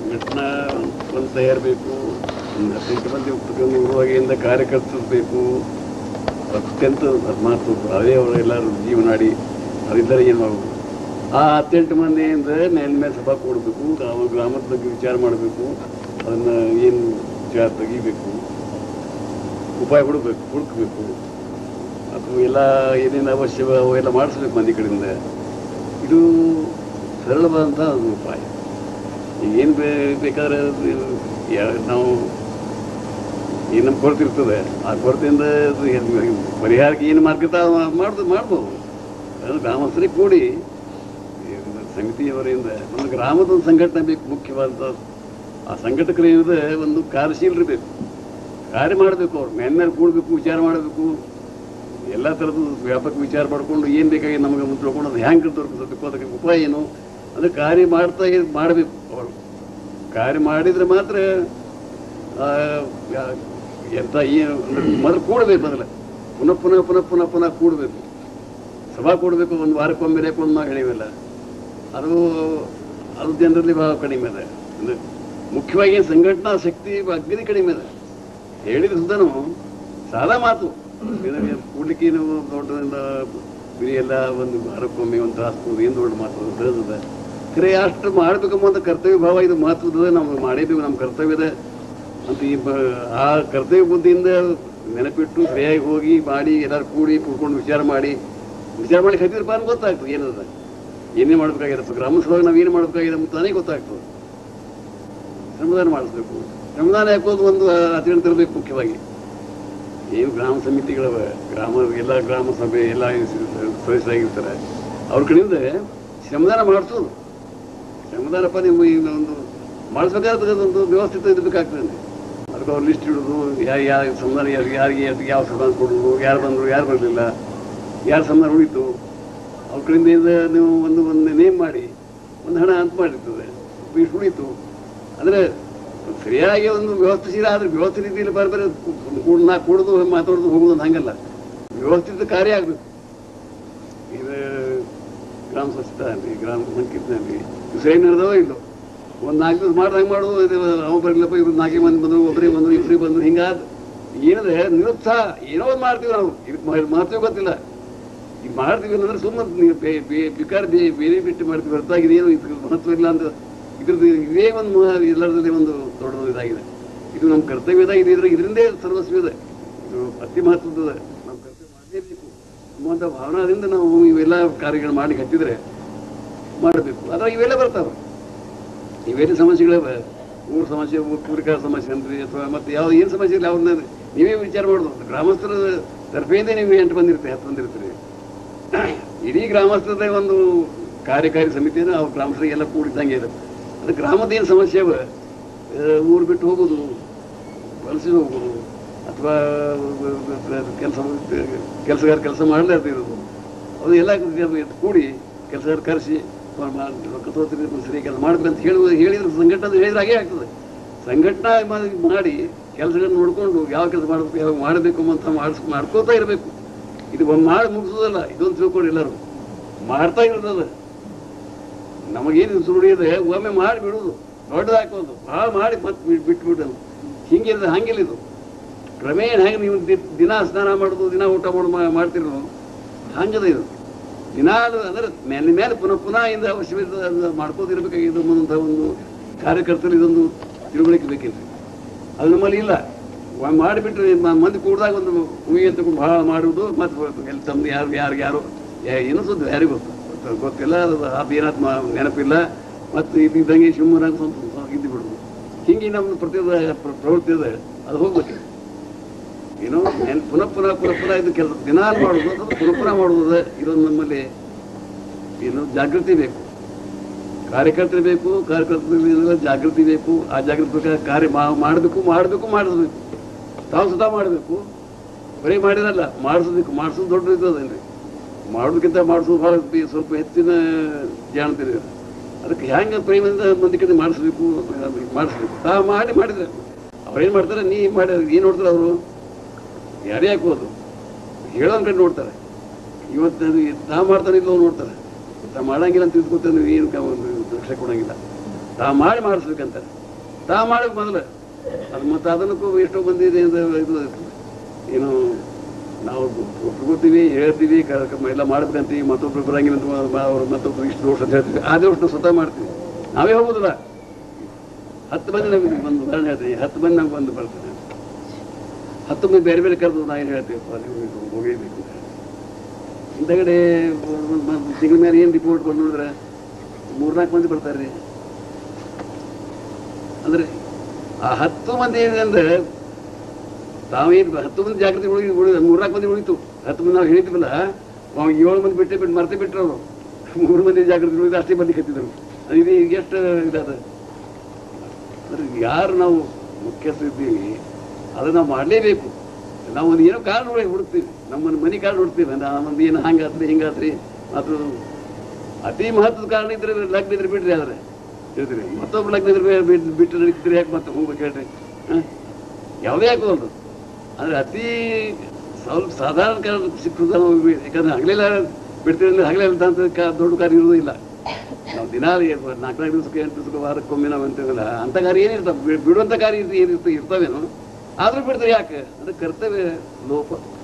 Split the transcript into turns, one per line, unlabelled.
ಸಂಘಟನಾ ಒಂದು ತಯಾರಬೇಕು ಒಂದು ಹದಿನೆಂಟು ಮಂದಿ ಪ್ರತಿಯೊಂದು ಕಾರ್ಯಕರ್ತರು ಬೇಕು ಅತ್ಯಂತ ಮಹತ್ವ ಅದೇ ಅವರೆಲ್ಲರೂ ಜೀವನಾಡಿ ಅದಿದ್ದರೆ ಏನು ಮಾಡ್ಬೋದು ಆ ಹತ್ತೆಂಟು ಮಂದಿಯಿಂದ ನೆಲ ಮೇಲೆ ಸಭಾ ಕೊಡಬೇಕು ನಾವು ಗ್ರಾಮದ ಬಗ್ಗೆ ವಿಚಾರ ಮಾಡಬೇಕು ಅದನ್ನು ಏನು ವಿಚಾರ ತೆಗಿಬೇಕು ಉಪಾಯ ಹುಡುಕಬೇಕು ಹುಡುಕಬೇಕು ಅಥವಾ ಎಲ್ಲ ಏನೇನು ಅವಶ್ಯವ ಅವೆಲ್ಲ ಮಾಡಿಸ್ಬೇಕು ಮಂದಿ ಕಡೆಯಿಂದ ಇದು ಸರಳವಾದಂಥ ಒಂದು ಉಪಾಯ ಈಗ ಏನು ಬೇಕಾದ್ರೆ ಅದು ಯಾ- ನಾವು ಏನು ನಮ್ಗೆ ಕೊರತೆ ಇರ್ತದೆ ಆ ಕೊರತೆಯಿಂದ ಅದು ಏನ್- ಪರಿಹಾರಕ್ಕೆ ಏನು ಮಾರ್ಗ ಮಾಡ್ದು ಮಾಡ್ಬೋದು ಅದು ಗ್ರಾಮಸ್ಥರಿಗೆ ಕೂಡಿ ಈ ಸಮಿತಿಯವರಿಂದ ಒಂದು ಗ್ರಾಮದ ಒಂದು ಸಂಘಟನೆ ಬೇಕು ಮುಖ್ಯವಾದ ಆ ಸಂಘಟಕರಿಂದ ಒಂದು ಕಾರ್ಯಶೀಲರು ಬೇಕು ಕಾರ್ಯ ಮಾಡಬೇಕು ಅವ್ರು ಮೇಲೆ ಮೇಲೆ ಕೂಡಬೇಕು ವಿಚಾರ ಮಾಡಬೇಕು ಎಲ್ಲ ಥರದ್ದು ವ್ಯಾಪಕ ವಿಚಾರ ಮಾಡಿಕೊಂಡು ಏನು ಬೇಕಾಗಿ ನಮಗೆ ಮುಂದೆ ತಿಳ್ಕೊಂಡು ಅದು ಹ್ಯಾಂಗೆ ದೊರಕಬೇಕು ಅದಕ್ಕೆ ಉಪಾಯ ಏನು ಅಂದರೆ ಕಾರ್ಯ ಮಾಡ್ತಾ ಇದ್- ಮಾಡಬೇಕು ಅವರು ಕಾರ್ಯ ಮಾಡಿದರೆ ಮಾತ್ರ ಆ, ಯಾ- ಎಂತ ಏನು ಮೊದಲು ಕೂಡಬೇಕು ಮೊದಲು ಪುನಃ ಪುನಃ ಪುನಃ ಪುನಃ ಪುನಃ ಕೂಡಬೇಕು ಸಭಾ ಕೂಡಬೇಕು ಒಂದು ವಾರಕ್ಕೊಮ್ಮೆ ಬೇಕು ಒಂದು ನಾವು ಹೇಳಿವಿಲ್ಲ ಅದು ಅದು ಜನರಲ್ಲಿ ಬಹಳ ಕಡಿಮೆ ಇದೆ ಅಂದ್ರೆ ಮುಖ್ಯವಾಗಿ ಸಂಘಟನಾ ಶಕ್ತಿ ಅಗ್ನಿ ಕಡಿಮೆ ಇದೆ ಹೇಳಿದ್ರೆ ಸುದ್ದಾನು ಸಾದಾ ಮಾತು ಇದಕ್ಕೆ ಕೂಡ್ಲಿಕ್ಕೆ ನೀವು ದೊಡ್ಡದಿಂದ ಬಿರಿ ಎಲ್ಲ ಒಂದು ವಾರಕ್ಕೊಮ್ಮೆ ಒಂದು ತಾಸು ಏನು ದೊಡ್ಡ ಮಾತು ಅದು ಸಹಜದ ಖರೆ ಅಷ್ಟು ಮಾಡಬೇಕಮ್ಮ ಅಂತ ಕರ್ತವ್ಯ ಭಾವ ಇದು ಮಹತ್ವದ ನಾವು ಮಾಡೇಬೇಕು ನಮ್ಮ ಕರ್ತವ್ಯದ ಅಂತ ಈ ಬ- ಆ ಕರ್ತವ್ಯ ಬುದ್ಧಿಯಿಂದ ನೆನಪಿಟ್ಟು ಸರಿಯಾಗಿ ಹೋಗಿ ಮಾಡಿ ಎಲ್ಲರೂ ಕೂಡಿ ಕೂಡ್ಕೊಂಡು ವಿಚಾರ ಮಾಡಿ ವಿಚಾರ ಮಾಡಿ ಹತ್ತಿರಪ್ಪ ಅಂತ ಗೊತ್ತಾಗ್ತದೆ ಏನದ ಏನೇ ಮಾಡ್ಬೇಕಾಗಿರಪ್ಪ ಗ್ರಾಮ ಸಭೆಗೆ ನಾವು ಏನು ಮಾಡ್ಬೇಕಾಗಿದೆ ಅಂತ ತಾನೇ ಗೊತ್ತಾಗ್ತದೆ ಶ್ರಮದಾನ ಮಾಡಿಸ್ಬೇಕು ಶ್ರಮದಾನ ಯಾಕೋದು ಒಂದು ಆಚರಣೆ ತರಬೇಕು ಮುಖ್ಯವಾಗಿ ಏನು ಗ್ರಾಮ ಸಮಿತಿಗಳವ ಗ್ರಾಮ ಎಲ್ಲ ಗ್ರಾಮ ಸಭೆ ಎಲ್ಲ ಸದಸ್ಯರಾಗಿರ್ತಾರೆ ಅವ್ರ ಕಡೆಯಿಂದ ಶ್ರಮದಾನ ಮಾಡಿಸೋದು ಶ್ರಮದಾನಪ್ಪ ನೀವು ಈಗ ಒಂದು ಮಾಡಿಸ್ಬೇಕಾದ್ರೆ ಒಂದು ವ್ಯವಸ್ಥಿತ ಇರಬೇಕಾಗ್ತದೆ ಅದಕ್ಕೆ ಅವ್ರು ಲಿಸ್ಟ್ ಇಡೋದು ಯಾರು ಯಾರು ಸಂಧಾನ ಯಾರು ಯಾರಿಗೆ ಯಾರಿಗೆ ಯಾವ ಸಂಧಾನ ಕೊಡೋದು ಯಾರು ಬಂದರು ಯಾರು ಬರಲಿಲ್ಲ ಯಾರು ಸಂಧಾನ ಉಳಿತು ಅವ್ರ ಕಡೆಯಿಂದ ಇದು ನೀವು ಒಂದು ಒಂದು ನೇಮ್ ಮಾಡಿ ಒಂದು ಹಣ ಅಂತ ಮಾಡಿರ್ತದೆ ಇಷ್ಟು ಉಳಿತು ಅಂದರೆ ಸರಿಯಾಗಿ ಒಂದು ವ್ಯವಸ್ಥಿತ ಆದರೆ ವ್ಯವಸ್ಥಿತ ರೀತಿಯಲ್ಲಿ ಬೇರೆ ಬೇರೆ ಕೂಡ ನಾ ಕೂಡೋದು ಮಾತಾಡೋದು ಹೋಗೋದು ಅಂತ ಹಂಗಲ್ಲ ವ್ಯವಸ್ಥಿತ ಕಾರ್ಯ ಆಗಬೇಕು ಇದು ಗ್ರಾಮ ಸ್ವಚ್ಛತಾ ಆಗಲಿ ಗ್ರಾಮ ಸಂಕೀರ್ಣ ಆಗಲಿ ಇದು ಸರಿ ನಡೆದವೋ ಇಲ್ಲೋ ಒಂದು ನಾಲ್ಕು ದಿವಸ ಮಾಡ್ದಂಗೆ ಮಾಡೋದು ಇದು ಅವ ಬರಲಿಲ್ಲಪ್ಪ ಇವ್ರು ನಾಲ್ಕೇ ಮಂದಿ ಬಂದರು ಒಬ್ಬರೇ ಬಂದರು ಇಬ್ಬರಿಗೆ ಬಂದರು ಹಿಂಗಾದ ಏನಿದೆ ನಿರುತ್ಸಾಹ ಏನೋ ಒಂದು ಮಾಡ್ತೀವಿ ನಾವು ಇದಕ್ಕೆ ಮಾಡ್ತೀವಿ ಗೊತ್ತಿಲ್ಲ ಈಗ ಮಾಡ್ತೀವಿ ಅಂದ್ರೆ ಸುಮ್ಮನೆ ಬೇಕಾದ್ರೆ ಬೇ- ಬೇರೆ ಬಿಟ್ಟು ಮಾಡ್ತೀವಿ ಹೊರತಾಗಿ ಇದೇನು ಇದಕ್ಕೆ ಮಹತ್ವ ಇಲ್ಲ ಅಂತ ಇದ್ರದ್ದು ಇದೇ ಒಂದು ಮ- ಎಲ್ಲರದಲ್ಲಿ ಒಂದು ದೊಡ್ಡದು ಇದಾಗಿದೆ ಇದು ನಮ್ಮ ಕರ್ತವ್ಯದ ಇದು ಇದ್ರ ಇದರಿಂದೇ ಸರ್ವಸ್ವ ಇದೆ ಇದು ಅತಿ ಮಹತ್ವದ ನಾವು ಕರ್ತವ್ಯ ಮಾಡಲೇಬೇಕು ಅನ್ನುವಂಥ ಭಾವನಾದಿಂದ ನಾವು ಇವೆಲ್ಲ ಕಾರ್ಯಗಳು ಮಾಡಿ ಹತ್ತಿದ್ರೆ ಮಾಡಬೇಕು ಅದ್ರಾಗ ಇವೆಲ್ಲ ಬರ್ತಾವೆ ಇವೆಲ್ಲ ಸಮಸ್ಯೆಗಳಿವೆ ಊರ ಸಮಸ್ಯೆ ಊರ್ ಪೂರಿಕಾ ಸಮಸ್ಯೆ ಅಂದ್ರಿ ಅಥವಾ ಮತ್ತೆ ಯಾವ ಏನು ಸಮಸ್ಯೆ ಇಲ್ಲ ಅವ್ರನ್ನ ನೀವೇ ವಿಚಾರ ಮಾಡೋದು ಗ್ರಾಮಸ್ಥರ ತರಫೆಯಿಂದ ನೀವು ಎಂಟು ಬಂದಿರ್ತೀರಿ ಹತ್ತು ಬಂದಿರ್ತೀರಿ ಇಡೀ ಗ್ರಾಮಸ್ಥರದೇ ಒಂದು ಕಾರ್ಯಕಾರಿ ಸಮಿತಿಯನ್ನು ಅವ್ರು ಗ್ರಾಮಸ್ಥರಿಗೆಲ್ಲ ಕೂಡಿದ್ದಂಗೆ ಇರುತ್ತೆ ಅದು ಗ್ರಾಮದ ಏನು ಸಮಸ್ಯೆ ಅವ ಊರು ಬಿಟ್ಟು ಹೋಗೋದು ವಲಸೆ ಹೋಗೋದು ಅಥವಾ ಕೆಲಸ ಕೆಲಸಗಾರ ಕೆಲಸ ಮಾಡಲೇ ಇರೋದು ಅದು ಎಲ್ಲ ಕೂಡಿ ಕೆಲಸಗಾರ ಕರೆಸಿ ರೊಕ್ಕ ತೋತಿರಿ ಸರಿ ಕೆಲಸ ಮಾಡ್ಬೇಕು ಅಂತ ಹೇಳುವ ಹೇಳಿದ್ರೆ ಸಂಘಟನೆ ಹೇಳಿದ್ರೆ ಹಾಗೆ ಆಗ್ತದೆ ಸಂಘಟನಾ ಮಾಡಿ- ಮಾಡಿ ಕೆಲಸಗಳನ್ನ ನೋಡಿಕೊಂಡು ಯಾವ ಕೆಲಸ ಮಾಡಬೇಕು ಯಾವಾಗ ಮಾಡಬೇಕು ಅಂತ ಮಾಡಿಸ್ ಮಾಡ್ಕೋತಾ ಇರಬೇಕು ಇದು ಒಂದು ಮಾಡಿ ಮುಗಿಸೋದಲ್ಲ ಇದೊಂದು ತಿಳ್ಕೊಂಡು ಎಲ್ಲರೂ ಮಾಡ್ತಾ ಇರೋದಲ್ಲ ನಮಗೇನು ಸುರುಳಿ ಇದೆ ಒಮ್ಮೆ ಮಾಡಿ ಬಿಡೋದು ದೊಡ್ಡದಾಕೋದು ಭಾಳ ಮಾಡಿ ಮತ್ತೆ ಬಿಟ್ಟು ಬಿಟ್ಬಿಡೋದು ಹಿಂಗಿರೋದು ಹಂಗಿಲ್ಲ ಇದು ಕ್ರಮೇಣ ಹೆಂಗೆ ನೀವು ದಿ- ದಿನ ಸ್ನಾನ ಮಾಡೋದು ದಿನ ಊಟ ಮಾಡೋದು ಮಾ- ಮಾಡ್ತಿರೋ ಹಂಗದ ಇದು ದಿನ ಅಂದ್ರೆ ಮೇಲೆ ಮೇಲೆ ಪುನಃ ಪುನಃ ಇಂದ ಅವಶ್ಯವಿದೆ ಅದನ್ನ ಮಾಡ್ಕೋತಿರ್ಬೇಕಾಗಿದ್ದು ಅನ್ನೋಂಥ ಒಂದು ಕಾರ್ಯಕರ್ತರು ಇದೊಂದು ತಿಳುವಳಿಕೆ ಬೇಕಿಲ್ಲ ಅದು ನಮ್ಮಲ್ಲಿ ಇಲ್ಲ ಒಮ್ಮೆ ಮಾಡಿಬಿಟ್ರೆ ಮ- ಮಂದಿ ಕೂಡಿದಾಗ ಒಂದು ಹೂವಿ ಅಂತ ಭಾಳ ಮಾಡುವುದು ಮತ್ತೆ ಎಲ್ಲಿ ತಮ್ಮದು ಯಾರು ಯಾರು ಯಾರು ಯಾ- ಏನೋ ಸುದ್ದಿ ಯಾರಿಗೂ ಗೊತ್ತು ಗೊತ್ತು- ಗೊತ್ತಿಲ್ಲ ಅದು ಅದು ಏನಾತ್ ಮ- ನೆನಪಿಲ್ಲ ಮತ್ತು ಇದ್ದಂಗೆ ಶಿವಮೊಗ್ಗ ಸ್ವಲ್ಪ ಇದ್ದು ಬಿಡೋದು ಹಿಂಗೆ ನಮ್ಮ ಪ್ರತಿಯೊಂದು ಪ್ರ- ಪ್ರವೃತ್ತಿ ಇದೆ ಅದು ಹೋಗ್ಬೇಕು ಏನೋ ನೆನ್ ಪುನಃ ಪುನಃ ಪುನಃ ಪುನಃ ಇದು ಕೆಲಸ ದಿನ ಮಾಡೋದು ಅದು ಪುನಃ ಪುನಃ ಮಾಡೋದು ಇದೊಂದು ನಮ್ಮಲ್ಲಿ ಏನು ಜಾಗೃತಿ ಬೇಕು ಕಾರ್ಯಕರ್ತರು ಬೇಕು ಕಾರ್ಯಕರ್ತರಿಂದ ಜಾಗೃತಿ ಬೇಕು ಆ ಜಾಗೃತಿ ಪ್ರಕಾರ ಕಾರ್ಯ ಮಾ- ಮಾಡಬೇಕು ಮಾಡಬೇಕು ಮಾಡಿಸ್ಬೇಕು ತಾವು ಸುಧಾ ಮಾಡಬೇಕು ಬರೀ ಮಾಡಿರಲ್ಲ ಮಾಡಿಸ್ಬೇಕು ಮಾಡಿಸೋದು ದೊಡ್ಡ ಇದ್ದದೇನ್ರಿ ಮಾಡೋದಕ್ಕಿಂತ ಮಾಡಿಸೋದು ಭಾಳ ಬಿ- ಸ್ವಲ್ಪ ಹೆಚ್ಚಿನ ಜಾಣತಿರಿ ಅದಕ್ಕೆ ಹೆಂಗೆ ಪ್ರೇಮದಿಂದ ಮಂದಿ ಕಡೆ ಮಾಡಿಸ್ಬೇಕು ಮಾಡಿಸ್ಬೇಕು ತಾವು ಮಾಡಿ ಮಾಡಿದ್ರೆ ಅವ್ರೇನು ಮಾಡ್ತಾರೆ ನೀ ಮಾಡಿ ಏನು ನೋಡ್ತಾರೆ ಅವರು ಯಾರೇ ಹಾಕೋದು ಹೇಳೋನ್ ಕಡೆ ನೋಡ್ತಾರೆ ಇವತ್ತು ಅದು ತಾ ಮಾಡ್ತಾನೆ ಇಲ್ಲೋ ನೋಡ್ತಾರೆ ತಾ ಮಾಡಂಗಿಲ್ಲ ಅಂತ ತಿಳ್ಕೊತಾರೆ ಏನು ಕ- ಒಂದು ಲಕ್ಷ್ಯ ಕೊಡಂಗಿಲ್ಲ ತಾ ಮಾಡಿ ಮಾಡಿಸ್ಬೇಕಂತಾರೆ ತಾ ಮಾಡಬೇಕು ಮೊದಲು ಅದು ಮತ್ತೆ ಅದನ್ನಕ್ಕೂ ಎಷ್ಟೋ ಮಂದಿ ಇದೆ ಇದು ಇದು ಏನು ನಾವು ಒಪ್ಕೋತೀವಿ ಹೇಳ್ತೀವಿ ಕ- ಕ- ಎಲ್ಲ ಮಾಡ್ಬೇಕಂತೀವಿ ಮತ್ತೊಬ್ರು ಬರಂಗಿಲ್ಲ ಅಂತ ಮ- ಅವ್ರು ಮತ್ತೊಬ್ರು ಇಷ್ಟು ದೋಷ ಅಂತ ಹೇಳ್ತೀವಿ ಆ ದೋಷ ಸ್ವತಃ ಮಾಡ್ತೀವಿ ನಾವೇ ಹೋಗುದಿಲ್ಲ ಹತ್ತು ಮಂದಿ ನಮಗೆ ಒಂದು ಉದಾಹರಣೆ ಹೇಳ್ತೀನಿ ಹತ್ತು ಮಂದಿ ನಮ್ಗೆ ಬಂದು ಬರ್ತಾರೆ ಹತ್ತು ಮಂದಿ ಬೇರೆ ಬೇರೆ ಕರೆದು ನಾ ಏನು ಹೇಳ್ತೀವಪ್ಪ ನೀವು ಇದು ಹೋಗೇಬೇಕು ಅಂತ ಹೇಳಿ. ಹಿಂದಗಡೆ ತಿಂಗಳ ಮೇಲೆ ಏನು ರಿಪೋರ್ಟ್ ಬಂದು ನೋಡಿದ್ರೆ ಮೂರ್ನಾಲ್ಕು ಮಂದಿ ಬರ್ತಾರೆ ರೀ ಅಂದ್ರೆ ಆ ಹತ್ತು ಮಂದಿ ಅಂದ್ರೆ ತಾವೇನು ಹತ್ತು ಮಂದಿ ಜಾಗೃತಿ ಉಳಿ ಉಳಿ ಮೂರ್ನಾಲ್ಕು ಮಂದಿ ಉಳಿತು ಹತ್ತು ಮಂದಿ ನಾವು ಹೇಳಿದ್ವಲ್ಲ ಅವಾಗ ಏಳು ಮಂದಿ ಬಿಟ್ಟೆ ಬಿಟ್ಟು ಮರ್ತೆ ಬಿಟ್ಟರು ಅವರು ಮೂರು ಮಂದಿ ಜಾಗೃತಿ ಉಳಿದು ಅಷ್ಟೇ ಮಂದಿ ಕತ್ತಿದ್ರು ಇದು ಈಗ ಎಷ್ಟು ಇದಾದ ಅಂದ್ರೆ ಯಾರು ನಾವು ಮುಖ್ಯಸ್ಥರಿದ್ದೀವಿ ಅದನ್ನ ನಾವು ಮಾಡಲೇಬೇಕು ನಾವು ಒಂದು ಏನೋ ಕಾರಣ ಹುಡುಕ್- ಹುಡುಕ್ತೀವಿ ನಮ್ಮನ್ನು ಮನೆ ಕಾರಣ ಹುಡುಕ್ತೀವಿ ನಮ್ಮದು ಏನು ಹಂಗಾತ್ರಿ ಹಿಂಗಾತ್ರಿ ಮತ್ತು ಅತಿ ಮಹತ್ವದ ಕಾರಣ ಇದ್ರೆ ಲಗ್ನ ಇದ್ರೆ ಬಿಡ್ರಿ ಆದ್ರೆ ಹೇಳ್ತೀರಿ ಮತ್ತೊಬ್ಬ ಲಗ್ನ ಇದ್ರೆ ಬಿ- ಬಿಟ್- ಬಿಟ್ಟು ನಡೀತಿದ್ರೆ ಯಾಕೆ ಮತ್ತೆ ಹೋಗ್ಬೇಕು ಹೇಳ್ರಿ ಹ? ಯಾವುದೇ ಆಗೋಲ್ದು ಅಂದ್ರೆ ಅತಿ ಸ್ವಲ್ಪ ಸಾಧಾರಣ ಕಾರಣ ಸಿಕ್ಕುದ ನಾವು ಬಿ- ಯಾಕಂದ್ರೆ ಹಗಲೆಲ್ಲ ಬಿಡ್ತೀವಿ ಅಂದ್ರೆ ಹಗಲೆಲ್ಲ ಅಂತ ಕಾ- ದೊಡ್ಡ ಕಾರ್ಯ ಇರೋದು ಇಲ್ಲ ನಾವು ದಿನ ನಾಲ್ಕು ನಾಲ್ಕು ದಿವಸಕ್ಕೆ ಎಂಟು ದಿವಸಕ್ಕೆ ವಾರಕ್ಕೊಮ್ಮೆ ನಾವು ಅಂತೀವಲ್ಲ ಅಂತ ಕಾರ್ಯ ಏನಿರ್ತಾವೆ ಬಿಡುವಂಥ ಕಾರ್ಯ ಇರ್ತ- ಏನಿರ್ತ ಇರ್ತಾವೇನೋ ಆದ್ರೂ ಬಿಡ್ತಾರೆ ಯಾಕೆ ಅಂದ್ರೆ ಕರ್ತವ್ಯ ಲೋಪ